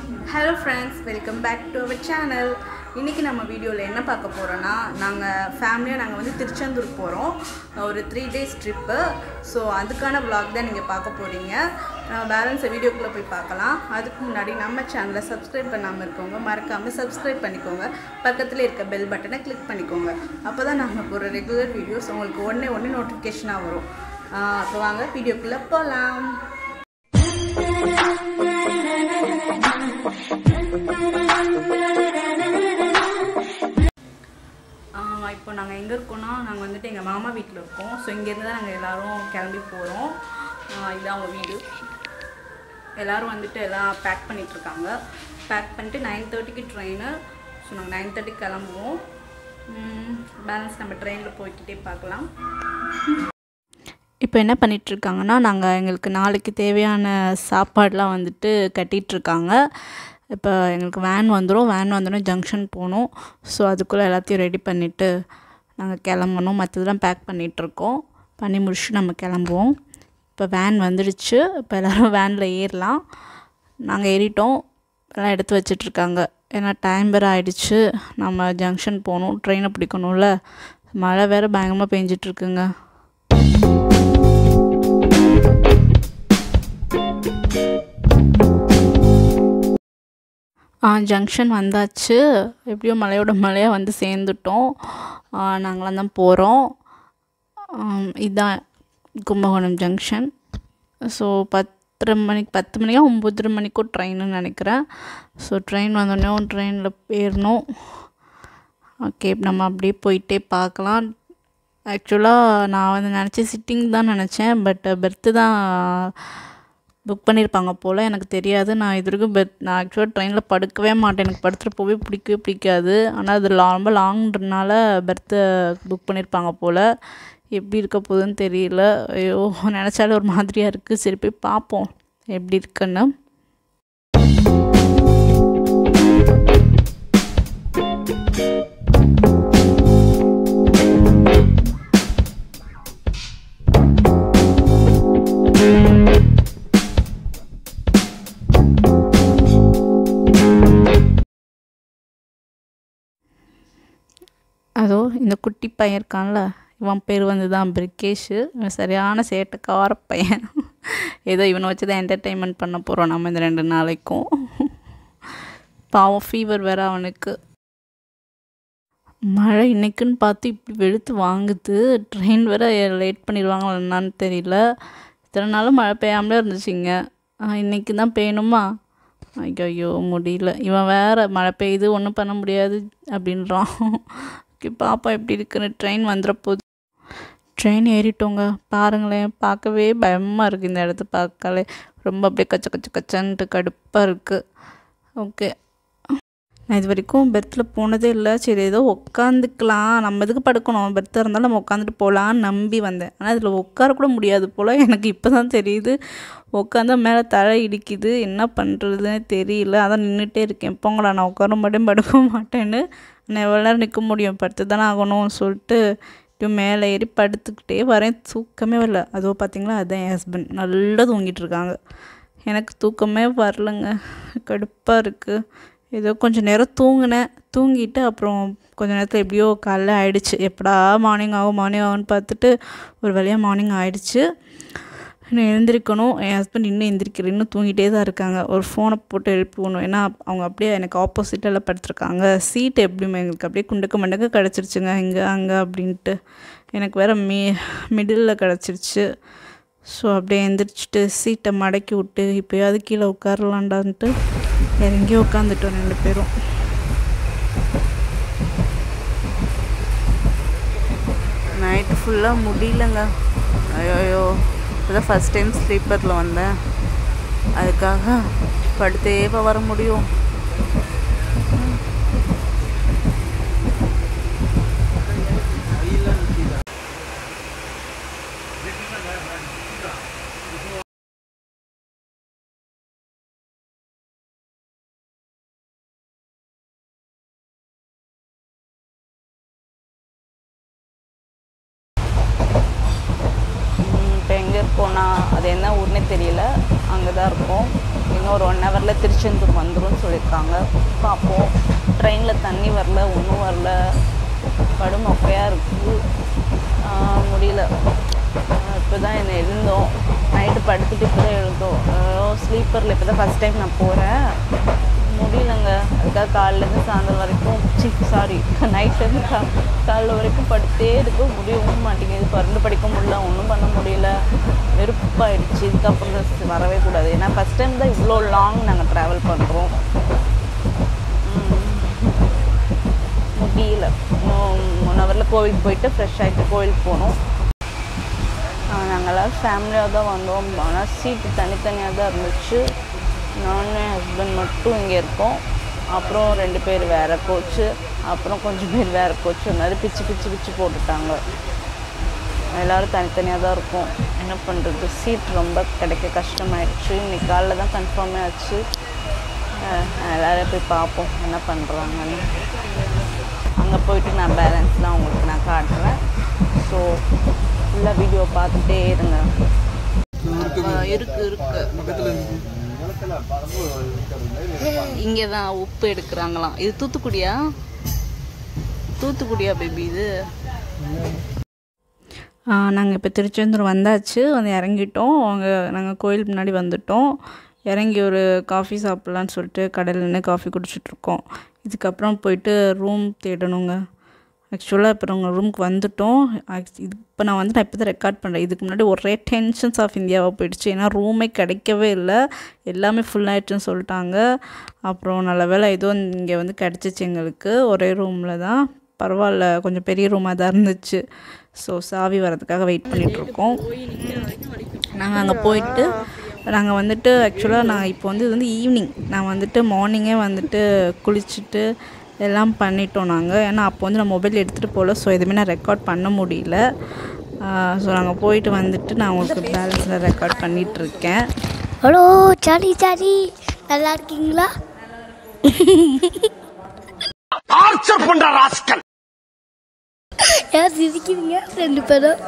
hello friends welcome back to our channel இன்றைக்கி நம்ம வீடியோவில் என்ன பார்க்க போகிறோன்னா நாங்கள் ஃபேமிலியாக நாங்கள் வந்து திருச்செந்தூர் போகிறோம் ஒரு த்ரீ டேஸ் ட்ரிப்பு ஸோ அதுக்கான vlog தான் நீங்கள் பார்க்க போகிறீங்க பேலன்ஸை வீடியோக்குள்ளே போய் பார்க்கலாம் அதுக்கு முன்னாடி நம்ம சேனலை சப்ஸ்கிரைப் பண்ணாமல் இருக்கவங்க மறக்காமல் சப்ஸ்கிரைப் பண்ணிக்கோங்க பக்கத்தில் இருக்க பெல் பட்டனை கிளிக் பண்ணிக்கோங்க அப்போ தான் நாங்கள் போகிற ரெகுலர் வீடியோஸ் உங்களுக்கு உடனே உடனே நோட்டிஃபிகேஷனாக வரும் அப்போ வாங்க வீடியோக்குள்ளே போகலாம் ஆஹ் இப்போ நாங்கள் எங்கே இருக்கோம்னா நாங்கள் வந்துட்டு எங்கள் மாமா வீட்டில் இருக்கோம் ஸோ இங்கேருந்து தான் நாங்கள் எல்லோரும் கிளம்பி போகிறோம் இதுதான் அவங்க வீடு எல்லோரும் வந்துட்டு எல்லாம் பேக் பண்ணிகிட்ருக்காங்க பேக் பண்ணிட்டு நைன் தேர்ட்டிக்கு ட்ரெயினு ஸோ நாங்கள் நைன் தேர்ட்டிக்கு கிளம்புவோம் பேலன்ஸ் நம்ம ட்ரெயினில் போய்க்கிட்டே பார்க்கலாம் இப்போ என்ன பண்ணிகிட்ருக்காங்கன்னா நாங்கள் எங்களுக்கு நாளைக்கு தேவையான சாப்பாடெலாம் வந்துட்டு கட்டிகிட்ருக்காங்க இப்போ எங்களுக்கு வேன் வந்துடும் வேன் வந்தோடனே ஜங்ஷன் போகணும் ஸோ அதுக்குள்ளே எல்லாத்தையும் ரெடி பண்ணிவிட்டு நாங்கள் கிளம்பணும் மற்றதெல்லாம் பேக் பண்ணிகிட்ருக்கோம் பண்ணி முடிச்சுட்டு நம்ம கிளம்புவோம் இப்போ வேன் வந்துடுச்சு இப்போ எல்லோரும் வேனில் ஏறலாம் நாங்கள் ஏறிட்டோம் எல்லாம் எடுத்து வச்சிட்ருக்காங்க ஏன்னா டைம் வேறு ஆயிடுச்சு நம்ம ஜங்ஷன் போகணும் ட்ரெயினை பிடிக்கணும்ல மழை வேறு பயங்கரமாக பெஞ்சிட்ருக்குங்க ஜங்ஷன் வந்தாச்சு எப்படியோ மலையோட மலையாக வந்து சேர்ந்துட்டோம் நாங்களாம் தான் போகிறோம் இதுதான் கும்பகோணம் ஜங்ஷன் ஸோ பத்தரை மணிக்கு பத்து மணிக்கோ ஒம்பதரை மணிக்கோ ட்ரெயின்னு நினைக்கிறேன் ஸோ ட்ரெயின் வந்தோடனே ட்ரெயினில் ஏறணும் ஓகே நம்ம அப்படியே போயிட்டே பார்க்கலாம் ஆக்சுவலாக நான் வந்து நினச்சேன் சிட்டிங் தான் நினச்சேன் பட் பெர்த்து தான் புக் பண்ணியிருப்பாங்க போல் எனக்கு தெரியாது நான் இது வரைக்கும் பெட் நான் ஆக்சுவலாக ட்ரெயினில் படுக்கவே மாட்டேன் எனக்கு படுத்துகிட்டு போகவே பிடிக்கவே பிடிக்காது ஆனால் அது லா ரொம்ப லாங்ன்றனால பெர்த்தை புக் பண்ணியிருப்பாங்க போல் எப்படி இருக்க போகுதுன்னு தெரியல ஐயோ நினச்சாலே ஒரு மாதிரியாக இருக்குது சரி போய் பார்ப்போம் எப்படி இருக்குன்னு அதோ இந்த குட்டி பையன் இருக்கான்ல இவன் பேர் வந்து தான் பிரிகேஷு இவன் சரியான சேட்டைக்கார பையன் ஏதோ இவனை வச்சு தான் என்டர்டெயின்மெண்ட் பண்ண போகிறோம் நம்ம இந்த ரெண்டு நாளைக்கும் பாவம் ஃபீவர் வேறு அவனுக்கு மழை இன்னைக்குன்னு பார்த்து இப்படி வெளுத்து வாங்குது ட்ரெயின் வேறு லேட் பண்ணிடுவாங்களா என்னான்னு தெரியல இத்தனை நாளும் மழை பெய்யாமலே இருந்துச்சுங்க இன்றைக்கி தான் பெய்யணுமா ஐயோ முடியல இவன் வேறு மழை பெய்யுது ஒன்றும் பண்ண முடியாது அப்படின்றான் ஓகே பாப்பா எப்படி இருக்குன்னு ட்ரெயின் வந்துட போகுது ட்ரெயின் ஏறிட்டோங்க பாருங்களேன் பார்க்கவே பயமாக இருக்குது இந்த இடத்த பார்க்கலே ரொம்ப அப்படியே கச்ச கச்ச கச்சன்ட்டு கடுப்பாக இருக்குது ஓகே நான் இது வரைக்கும் பெர்த்தில் போனதே இல்லை சரி ஏதோ உட்காந்துக்கலாம் நம்ம எதுக்கு படுக்கணும் பெர்த்தாக இருந்தாலும் நம்ம உட்காந்துட்டு போகலான்னு நம்பி வந்தேன் ஆனால் இதில் உட்கார கூட முடியாது போல் எனக்கு இப்போ தான் தெரியுது உட்காந்தா மேலே தலை இடிக்குது என்ன பண்ணுறதுன்னு தெரியல அதான் நின்றுட்டே இருக்கேன் போங்களா நான் உட்கார மாட்டேன் படுக்க மாட்டேன்னு நான் எவ்வளோ நேரம் நிற்க முடியும் படுத்து தானே ஆகணும்னு சொல்லிட்டு இப்படி மேலே ஏறி படுத்துக்கிட்டே வரேன் தூக்கமே வரல அதோ பார்த்தீங்களா அதுதான் என் ஹஸ்பண்ட் நல்லா தூங்கிட்டு இருக்காங்க எனக்கு தூக்கமே வரலங்க கடுப்பாக இருக்குது ஏதோ கொஞ்சம் நேரம் தூங்கினேன் தூங்கிட்டு அப்புறம் கொஞ்ச நேரத்தில் எப்படியோ காலைல ஆயிடுச்சு எப்படா மார்னிங் ஆகும் மார்னிங் ஆகும்னு பார்த்துட்டு ஒரு வழியாக மார்னிங் ஆயிடுச்சு இன்னும் எழுந்திரிக்கணும் என் ஹஸ்பண்ட் இன்னும் எந்திரிக்கல இன்னும் தூங்கிட்டே தான் இருக்காங்க ஒரு ஃபோனை போட்டு எழுப்பணும் ஏன்னா அவங்க அப்படியே எனக்கு ஆப்போசிட்டில் படுத்துருக்காங்க சீட் எப்படியுமே எங்களுக்கு அப்படியே குண்டுக்க மண்டக்க கிடச்சிருச்சுங்க இங்கே அங்கே அப்படின்ட்டு எனக்கு வேறு மீ மிடில் கிடச்சிருச்சு ஸோ அப்படியே எந்திரிச்சிட்டு சீட்டை மடக்கி விட்டு இப்போயாவது கீழே உட்காரலான்டான்ட்டு இறங்கி உட்காந்துட்டோம் ரெண்டு பேரும் நைட்டு ஃபுல்லாக முடியலங்க ஐயோ இப்போதான் ஃபஸ்ட் டைம் ஸ்லீப்பரில் வந்தேன் அதுக்காக படுத்தே இப்போ வர முடியும் இப்போ எங்கே இருக்கோம்னா அது என்ன ஊர்னே தெரியல அங்கே தான் இருக்கோம் இன்னும் ஒரு ஒன் ஹவரில் திருச்செந்தூர் வந்துரும்னு சொல்லியிருக்காங்க பார்ப்போம் ட்ரெயினில் தண்ணி வரல ஒன்றும் வரல படும் மொக்கையாக இருக்குது முடியல இப்போ தான் என்ன எழுந்தோம் நைட்டு படுத்துட்டு இப்போ தான் எழுந்தோம் ஸ்லீப்பரில் இப்போ தான் ஃபஸ்ட் டைம் நான் போகிறேன் முடியலங்க அதுக்காக காலையிலேருந்து சாயந்தரம் வரைக்கும் சி சாரி நைட்லேருந்து கா காலைல வரைக்கும் படுத்தே இருக்க முடியவும் மாட்டேங்குது பறந்து படிக்க முடியல ஒன்றும் பண்ண முடியல வெறுப்பாயிடுச்சு இதுக்கப்புறம் தான் வரவே கூடாது ஏன்னா ஃபஸ்ட் டைம் தான் இவ்வளோ லாங் நாங்கள் ட்ராவல் பண்ணுறோம் முடியல இன்னும் ஒன் ஹவரில் கோவிலுக்கு போயிட்டு ஃப்ரெஷ் ஆகிட்டு கோவிலுக்கு போகணும் நாங்கள்லாம் ஃபேமிலியாக தான் வந்தோம் ஆனால் சீட்டு தனித்தனியாக தான் இருந்துச்சு நான் என் ஹஸ்பண்ட் மட்டும் இங்கே இருக்கோம் அப்புறம் ரெண்டு பேர் வேறு கோச்சு அப்புறம் கொஞ்சம் பேர் வேறு கோச்சு மாதிரி பிச்சு பிச்சு பிச்சு போட்டுட்டாங்க எல்லோரும் தனித்தனியாக தான் இருக்கும் என்ன பண்ணுறது சீட் ரொம்ப கிடைக்க கஷ்டமாயிடுச்சு இன்னைக்கு காலைல தான் கன்ஃபார்மே ஆச்சு எல்லோரும் போய் பார்ப்போம் என்ன பண்ணுறாங்கன்னு அங்கே போயிட்டு நான் பேலன்ஸ்லாம் உங்களுக்கு நான் காட்டுறேன் ஸோ ஃபுல்லாக வீடியோ பார்த்துட்டே இருங்க இருக்கு இருக்கு இங்கே தான் உப்பு எடுக்கிறாங்களாம் இது தூத்துக்குடியா தூத்துக்குடியா பேபி இது நாங்கள் இப்போ திருச்செந்தூர் வந்தாச்சு வந்து இறங்கிட்டோம் அங்கே நாங்கள் கோயில் முன்னாடி வந்துட்டோம் இறங்கி ஒரு காஃபி சாப்பிட்லான்னு சொல்லிட்டு கடையில் நின்று காஃபி குடிச்சிட்ருக்கோம் இதுக்கப்புறம் போயிட்டு ரூம் தேடணுங்க ஆக்சுவலாக இப்போ நாங்கள் ரூமுக்கு வந்துட்டோம் இது இப்போ நான் வந்து நான் இப்போ தான் ரெக்கார்ட் பண்ணுறேன் இதுக்கு முன்னாடி ஒரே டென்ஷன்ஸ் ஆஃப் இந்தியாவாக போயிடுச்சு ஏன்னா ரூமே கிடைக்கவே இல்லை எல்லாமே ஃபுல் ஆயிடுச்சுன்னு சொல்லிட்டாங்க அப்புறம் நல்ல வேலை ஏதோ இங்கே வந்து கிடச்சிச்சு எங்களுக்கு ஒரே ரூமில் தான் பரவாயில்ல கொஞ்சம் பெரிய ரூமாக தான் இருந்துச்சு ஸோ சாவி வரதுக்காக வெயிட் பண்ணிகிட்ருக்கோம் நாங்கள் அங்கே போயிட்டு நாங்கள் வந்துட்டு ஆக்சுவலாக நான் இப்போ வந்து இது வந்து ஈவினிங் நான் வந்துட்டு மார்னிங்கே வந்துட்டு குளிச்சுட்டு எல்லாம் பண்ணிட்டோம் நாங்கள் ஏன்னா அப்போ வந்து நான் மொபைல் எடுத்துகிட்டு போகல ஸோ எதுவுமே நான் ரெக்கார்ட் பண்ண முடியல ஸோ நாங்கள் போயிட்டு வந்துட்டு நான் உங்களுக்கு பேலன்ஸில் ரெக்கார்ட் பண்ணிகிட்ருக்கேன் ஹலோ சாரி சாரி நல்லா இருக்கீங்களா டார்ச்சர் பண்ற ராஸ்கல் யார் சிரிக்கிறீங்க ரெண்டு பேரும்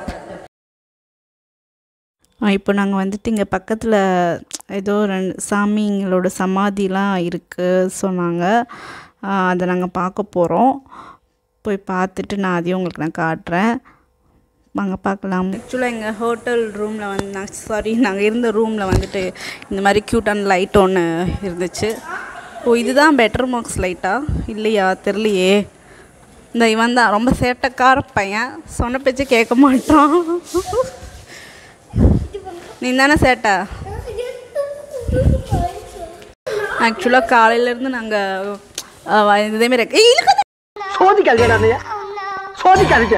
இப்போ நாங்கள் வந்துட்டு இங்கே பக்கத்தில் ஏதோ ரெண்டு சாமிங்களோட சமாதிலாம் இருக்குது சொன்னாங்க அதை நாங்கள் பார்க்க போகிறோம் போய் பார்த்துட்டு நான் அதையும் உங்களுக்கு நான் காட்டுறேன் வாங்க பார்க்கலாம் ஆக்சுவலாக எங்கள் ஹோட்டல் ரூமில் வந்து நான் சாரி நாங்கள் இருந்த ரூமில் வந்துட்டு இந்த மாதிரி க்யூட்டான லைட் ஒன்று இருந்துச்சு ஓ இதுதான் பெட்டர் மார்க்ஸ் லைட்டா இல்லையா தெரிலையே இந்த இவன் தான் ரொம்ப சேட்டைக்கார பையன் சொன்ன பேச்சு கேட்க மாட்டான் நீ தானே சேட்டை ஆக்சுவலாக காலையிலேருந்து நாங்கள் இதேமாரி சோதிக்காதீங்க சோதிக்காதீங்க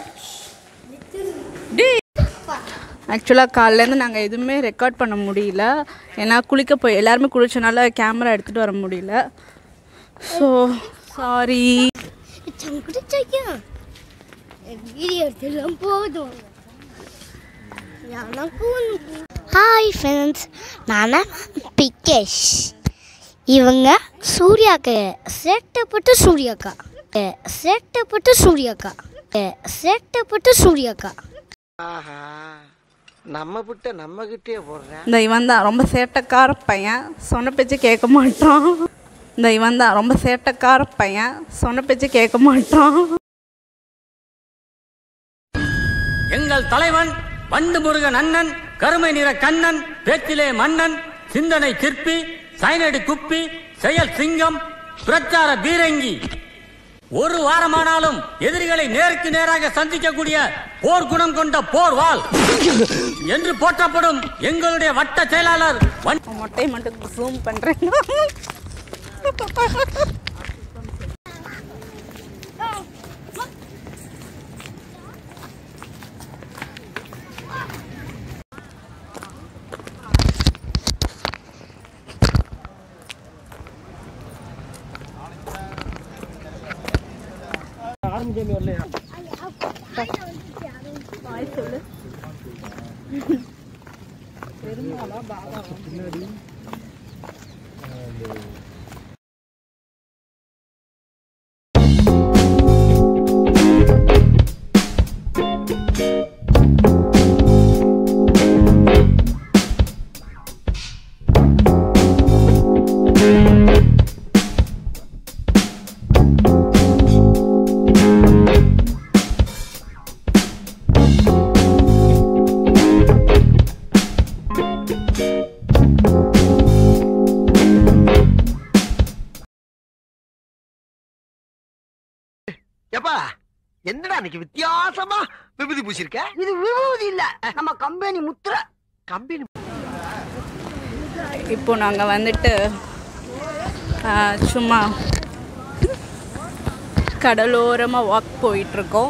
ஆக்சுவலாக காலையிலேருந்து நாங்கள் எதுவுமே ரெக்கார்ட் பண்ண முடியல ஏன்னா குளிக்க போய் எல்லாருமே குளிச்சனால கேமரா எடுத்துகிட்டு வர முடியல ஸோ சாரி சங்குடிச்சையா வீடியோ எடுத்துலாம் போதும் எனக்கும் ஹாய் ஃப்ரெண்ட்ஸ் நானா பிகேஷ் இவங்க சூர்யாக்கு சேட்டப்பட்டு சூர்யாக்கா சேட்டப்பட்டு சூர்யாக்கா சேட்டப்பட்டு சூர்யாக்கா ஆஹா நம்ம விட்ட நம்ம கிட்டே போடுறேன் இந்த இவன் தான் ரொம்ப சேட்டைக்கார பையன் சொன்ன பேச்சு கேட்க மாட்டான் இந்த இவன் தான் ரொம்ப சேட்டைக்கார பையன் சொன்ன பேச்சு கேட்க மாட்டான் எங்கள் தலைவன் வண்டு முருகன் அண்ணன் கருமை நிற கண்ணன் பேச்சிலே மன்னன் சிந்தனை சிற்பி சைனடி குப்பி செயல் சிங்கம் பிரச்சார பீரங்கி ஒரு வாரமானாலும் எதிரிகளை நேருக்கு நேராக சந்திக்கக்கூடிய போர் குணம் கொண்ட போர் வாள் என்று போற்றப்படும் எங்களுடைய வட்ட செயலாளர் வன் மொட்டையை மட்டும் ஜூம் பண்ணுறேன் எப்பா என்னடா இன்னைக்கு வித்தியாசமா விபூதி பூசிருக்க இது விபூதி இல்ல நம்ம கம்பெனி முத்திர கம்பெனி இப்போ நாங்கள் வந்துட்டு ஆ, சும்மா கடலோரமாக வாக் போயிட்டுருக்கோம்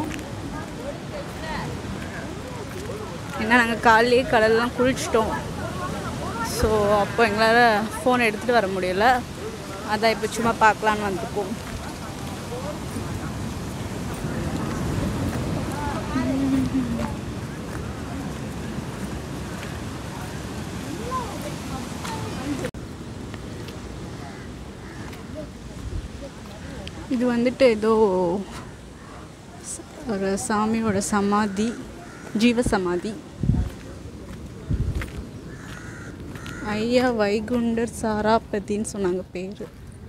ஏன்னா நாங்கள் காலையிலே கடல்லாம் குளிச்சிட்டோம் ஸோ அப்போ எங்களால் ஃபோன் எடுத்துகிட்டு வர முடியல அதான் இப்போ சும்மா பார்க்கலான்னு வந்திருக்கோம் இது வந்துட்டு ஏதோ ஸ்- ஒரு சாமியோட சமாதி ஜீவ சமாதி ஐயா வைகுண்டர் சாராபதின்னு சொன்னாங்க பேர்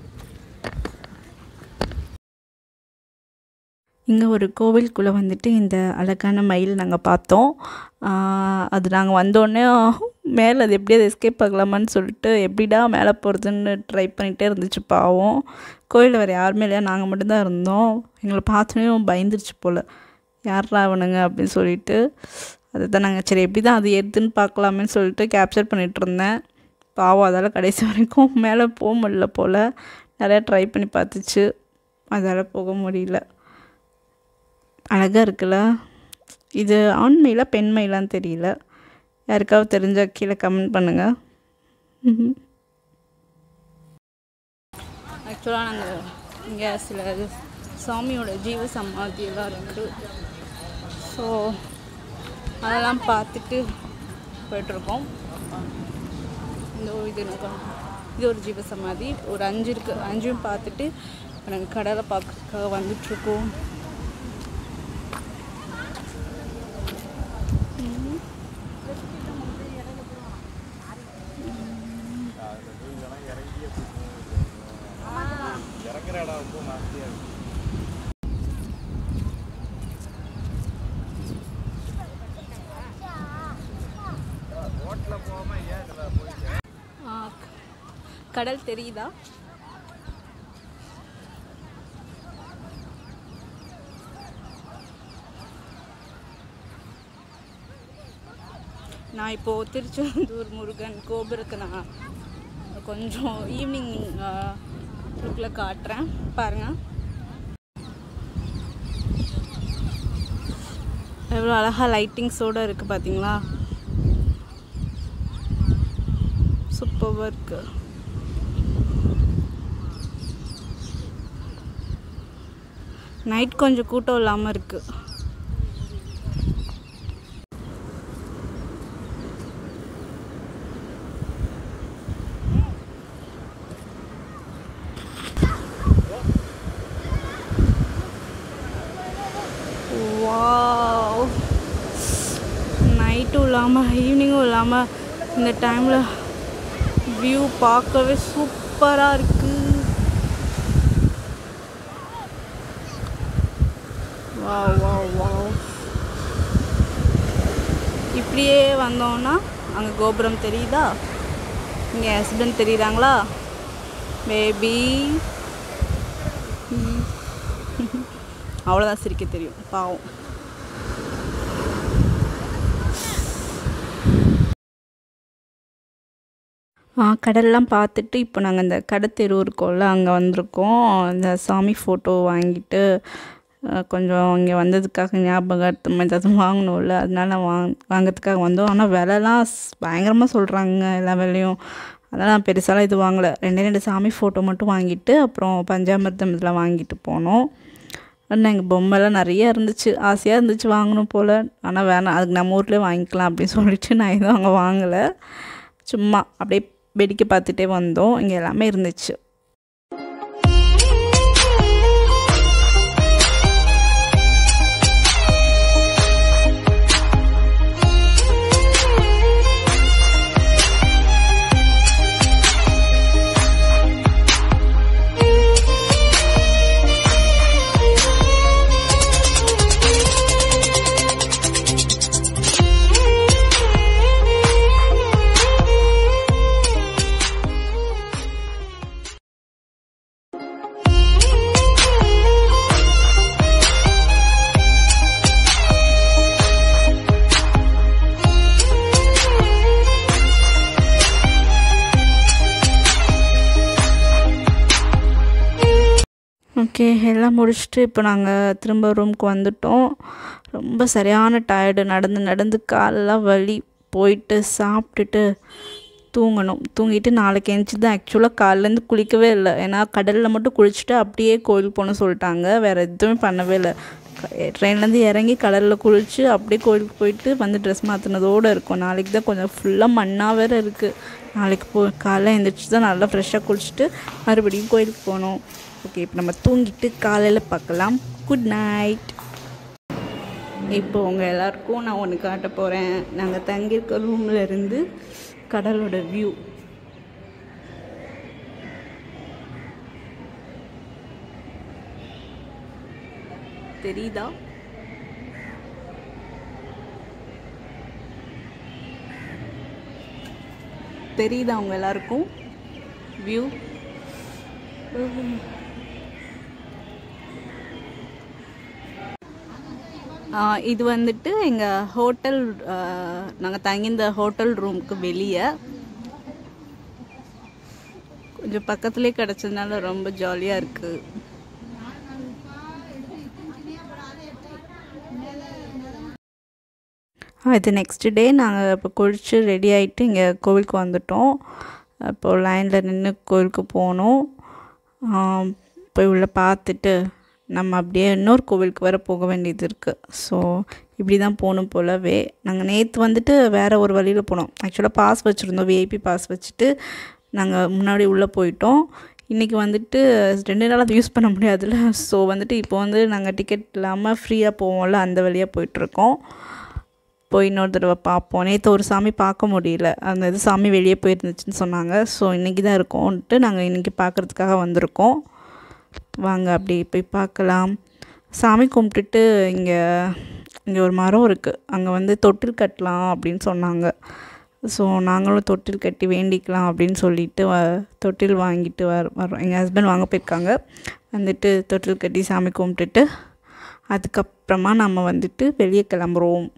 இங்கே ஒரு கோவிலுக்குள்ளே வந்துட்டு இந்த அழகான மயில் நாங்கள் பார்த்தோம் ஆஹ் அது நாங்கள் வந்தோடனே மேலே அது எப்படி அது எஸ்கேப் ஆகலாமான்னு சொல்லிட்டு எப்படிடா மேலே போகிறதுன்னு ட்ரை பண்ணிகிட்டே இருந்துச்சு பாவம் கோயிலில் வேறு யாருமே இல்லையா நாங்கள் மட்டும்தான் இருந்தோம் எங்களை பார்த்தோன்னே பயந்துருச்சு போல் யார்ரா அவனுங்க அப்படின்னு சொல்லிட்டு அதுதான் நாங்கள் சரி எப்படி தான் அது எடுத்துன்னு பார்க்கலாமேன்னு சொல்லிட்டு கேப்சர் பண்ணிகிட்டு இருந்தேன் பாவம் அதால் கடைசி வரைக்கும் மேலே போக முடியல போல் நிறையா ட்ரை பண்ணி பார்த்துச்சு அதால் போக முடியல அழகாக இருக்குல்ல இது ஆண் மயிலா பெண் மயிலான்னு தெரியல யாருக்காவது தெரிஞ்சால் கீழே கமெண்ட் பண்ணுங்கள் ஆக்சுவலாக நாங்கள் இங்கே சில சாமியோட ஜீவ சமாதி எல்லாம் இருக்குது ஸோ அதெல்லாம் பார்த்துட்டு போயிட்டுருக்கோம் இந்த ஒரு இது எனக்கு இது ஒரு ஜீவ சமாதி ஒரு அஞ்சு இருக்குது அஞ்சும் பார்த்துட்டு இப்போ நாங்கள் கடலை பார்க்கறதுக்காக வந்துட்டுருக்கோம் ஆ, கடல் தெரியுதா நான் இப்போது திருச்செந்தூர் முருகன் கோபுரத்தை நான் கொஞ்சம் ஈவினிங் லுக்கில் காட்டுறேன் பாருங்கள் எவ்வளோ அழகாக லைட்டிங்ஸோடு இருக்குது பார்த்தீங்களா சூப்பராக இருக்கு நைட் கொஞ்சம் கூட்டம் இல்லாமல் இருக்கு வாவ் நைட்டும் இல்லாமல் ஈவினிங்கும் இல்லாமல் இந்த டைமில் வியூ பார்க்கவே சூப்பராக இருக்கு வாவ் வாவ் வாவ் இப்படியே வந்தோம்னா அங்கே கோபுரம் தெரியுதா இங்கே ஹஸ்பண்ட் தெரியுறாங்களா பேபி அவ்வளோதான் சிரிக்க தெரியும் பாவம் ஆ, கடல்லாம் பார்த்துட்டு இப்போ நாங்கள் இந்த கடத்தெரு இருக்கோம்ல அங்கே வந்திருக்கோம் இந்த சாமி ஃபோட்டோ வாங்கிட்டு அஹ், கொஞ்சம் இங்கே வந்ததுக்காக ஞாபகார்த்தம் ஏதாவது வாங்கணும்ல அதனால வாங் வாங்கிறதுக்காக வந்தோம் ஆனால் விலைலாம் பயங்கரமாக சொல்கிறாங்க எல்லா விலையும் அதனால் நான் பெருசாலாம் இது வாங்கலை ரெண்டே ரெண்டு சாமி ஃபோட்டோ மட்டும் வாங்கிட்டு அப்புறம் பஞ்சாமிர்தம் இதெல்லாம் வாங்கிட்டு போனோம் ஆனால் எங்கள் பொம்மைலாம் நிறைய இருந்துச்சு ஆசையாக இருந்துச்சு வாங்கணும் போல் ஆனால் வேணாம் அதுக்கு நம்ம ஊர்லேயே வாங்கிக்கலாம் அப்படின்னு சொல்லிட்டு நான் எதுவும் அங்கே வாங்கலை சும்மா அப்படியே வேடிக்கை பார்த்துட்டே வந்தோம் இங்கே எல்லாமே இருந்துச்சு ஓகே எல்லாம் முடிச்சுட்டு இப்போ நாங்கள் திரும்ப ரூமுக்கு வந்துட்டோம் ரொம்ப சரியான டயர்டு நடந்து நடந்து காலெல்லாம் வலி போயிட்டு சாப்பிட்டுட்டு தூங்கணும் தூங்கிட்டு நாளைக்கு எழுந்துச்சி தான் ஆக்சுவலாக காலையிலேருந்து குளிக்கவே இல்லை ஏன்னா கடலில் மட்டும் குளிச்சுட்டு அப்படியே கோயிலுக்கு போகணும்னு சொல்லிட்டாங்க வேறு எதுவுமே பண்ணவே இல்லை ட்ரெயின்லேருந்து இறங்கி கடலில் குளித்து அப்படியே கோயிலுக்கு போயிட்டு வந்து ட்ரெஸ் மாற்றினதோடு இருக்கும் நாளைக்கு தான் கொஞ்சம் ஃபுல்லாக மண்ணாக வேறு இருக்குது நாளைக்கு போ காலைல எழுந்திரிச்சு தான் நல்லா ஃப்ரெஷ்ஷாக குளிச்சுட்டு மறுபடியும் கோயிலுக்கு போகணும் ஓகே இப்போ நம்ம தூங்கிட்டு காலையில் பார்க்கலாம் குட் நைட் இப்போ உங்கள் எல்லாருக்கும் நான் ஒன்று காட்ட போகிறேன் நாங்கள் தங்கியிருக்க ரூமில் இருந்து கடலோட வியூ தெரியுதா தெரியுதா அவங்க எல்லாருக்கும் வியூ இது வந்துட்டு எங்கள் ஹோட்டல் நாங்கள் தங்கியிருந்த ஹோட்டல் ரூமுக்கு வெளியே கொஞ்சம் பக்கத்துலேயே கிடச்சதுனால ரொம்ப ஜாலியாக இருக்குது இது நெக்ஸ்ட் டே நாங்கள் இப்போ குளித்து ரெடி ஆகிட்டு இங்கே கோவிலுக்கு வந்துட்டோம் இப்போது லைனில் நின்று கோவிலுக்கு போனோம் போய் உள்ளே பார்த்துட்டு நம்ம அப்படியே இன்னொரு கோவிலுக்கு வேறு போக வேண்டியது இருக்குது ஸோ இப்படி தான் போகணும் போலவே நாங்கள் நேற்று வந்துட்டு வேறு ஒரு வழியில் போனோம் ஆக்சுவலாக பாஸ் வச்சுருந்தோம் விஐபி பாஸ் வச்சுட்டு நாங்கள் முன்னாடி உள்ளே போயிட்டோம் இன்றைக்கி வந்துட்டு ரெண்டு நாள் அதை யூஸ் பண்ண முடியாதுல்ல ஸோ வந்துட்டு இப்போ வந்து நாங்கள் டிக்கெட் இல்லாமல் ஃப்ரீயாக போவோம்ல அந்த வழியாக போயிட்டுருக்கோம் போய் இன்னொரு தடவை பார்ப்போம் நேற்று ஒரு சாமி பார்க்க முடியல அந்த இது சாமி வெளியே போயிருந்துச்சுன்னு சொன்னாங்க ஸோ இன்றைக்கி தான் இருக்கோன்ட்டு நாங்கள் இன்றைக்கி பார்க்குறதுக்காக வந்திருக்கோம் வாங்க அப்படி போய் பார்க்கலாம் சாமி கும்பிட்டுட்டு இங்கே இங்கே ஒரு மரம் இருக்குது அங்கே வந்து தொட்டில் கட்டலாம் அப்படின்னு சொன்னாங்க ஸோ நாங்களும் தொட்டில் கட்டி வேண்டிக்கலாம் அப்படின்னு சொல்லிட்டு வ தொட்டில் வாங்கிட்டு வர வரோம் எங்கள் ஹஸ்பண்ட் வாங்க போயிருக்காங்க வந்துட்டு தொட்டில் கட்டி சாமி கும்பிட்டுட்டு அதுக்கப்புறமா நம்ம வந்துட்டு வெளியே கிளம்புறோம்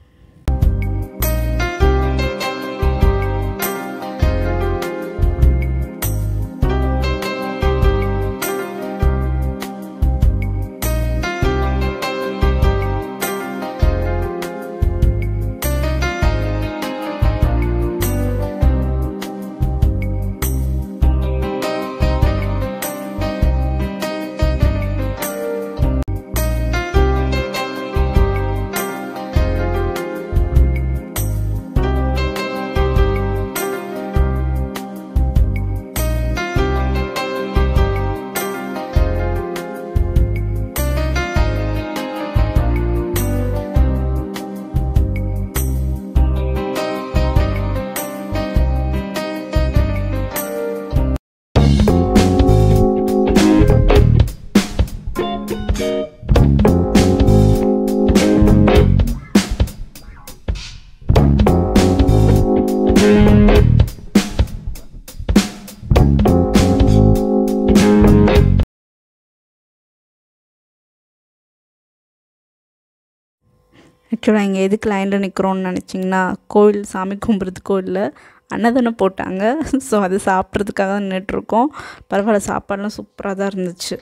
ஆக்சுவலாக இங்கே எதுக்கு லைனில் நிற்கிறோன்னு நினச்சிங்கன்னா கோவில் சாமி கும்பிட்றது கோவிலில் அன்னதானம் போட்டாங்க ஸோ அது சாப்பிட்றதுக்காக தான் நின்றுட்டுருக்கோம் பரவாயில்ல சாப்பாடெலாம் சூப்பராக தான் இருந்துச்சு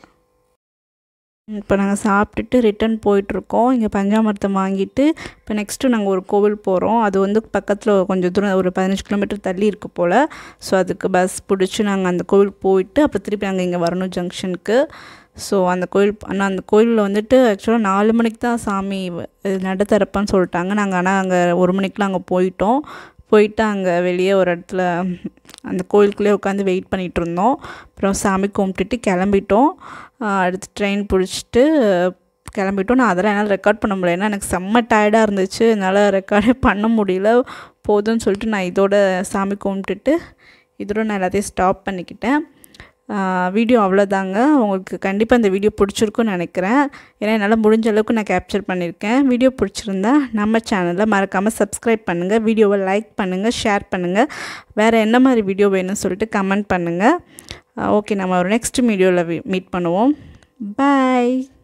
இப்போ நாங்கள் சாப்பிட்டுட்டு ரிட்டன் போயிட்டுருக்கோம் இங்கே பஞ்சாமிர்தம் வாங்கிட்டு இப்போ நெக்ஸ்ட்டு நாங்கள் ஒரு கோவில் போகிறோம் அது வந்து பக்கத்தில் கொஞ்சம் தூரம் ஒரு பதினஞ்சு கிலோமீட்டர் தள்ளி இருக்கு போல் ஸோ அதுக்கு பஸ் பிடிச்சி நாங்கள் அந்த கோவிலுக்கு போயிட்டு அப்புறம் திருப்பி நாங்கள் இங்கே வரணும் ஜங்ஷனுக்கு ஸோ அந்த கோயில் ஆனால் அந்த கோயிலில் வந்துட்டு ஆக்சுவலாக நாலு மணிக்கு தான் சாமி வ- இது நட திறப்பான்னு சொல்லிட்டாங்க நாங்கள் ஆனால் அங்கே ஒரு மணிக்கெலாம் அங்கே போயிட்டோம் போயிட்டு அங்கே வெளியே ஒரு இடத்துல அந்த கோயிலுக்குள்ளே உட்காந்து வெயிட் பண்ணிகிட்டு இருந்தோம் அப்புறம் சாமி கும்பிட்டுட்டு கிளம்பிட்டோம் ஆஹ் அடுத்து ட்ரெயின் பிடிச்சிட்டு கிளம்பிட்டோம் நான் அதெல்லாம் என்னால் ரெக்கார்ட் பண்ண முடியல ஏன்னா எனக்கு செம்ம டயர்டாக இருந்துச்சு என்னால் ரெக்கார்டே பண்ண முடியல போதும்னு சொல்லிட்டு நான் இதோட சாமி கும்பிட்டுட்டு இதோட நான் எல்லாத்தையும் ஸ்டாப் பண்ணிக்கிட்டேன் வீடியோ அவ்வளோதாங்க உங்களுக்கு கண்டிப்பாக இந்த வீடியோ பிடிச்சிருக்குன்னு நினைக்கிறேன் ஏன்னா என்னால் முடிஞ்ச அளவுக்கு நான் கேப்சர் பண்ணியிருக்கேன் வீடியோ பிடிச்சிருந்தா நம்ம சேனலை மறக்காமல் சப்ஸ்கிரைப் பண்ணுங்கள் வீடியோவை லைக் பண்ணுங்கள் ஷேர் பண்ணுங்கள் வேறு என்ன மாதிரி வீடியோ வேணும்னு சொல்லிட்டு கமெண்ட் பண்ணுங்கள் ஓகே நம்ம ஒரு நெக்ஸ்ட் வீடியோவில் மீட் பண்ணுவோம் பாய்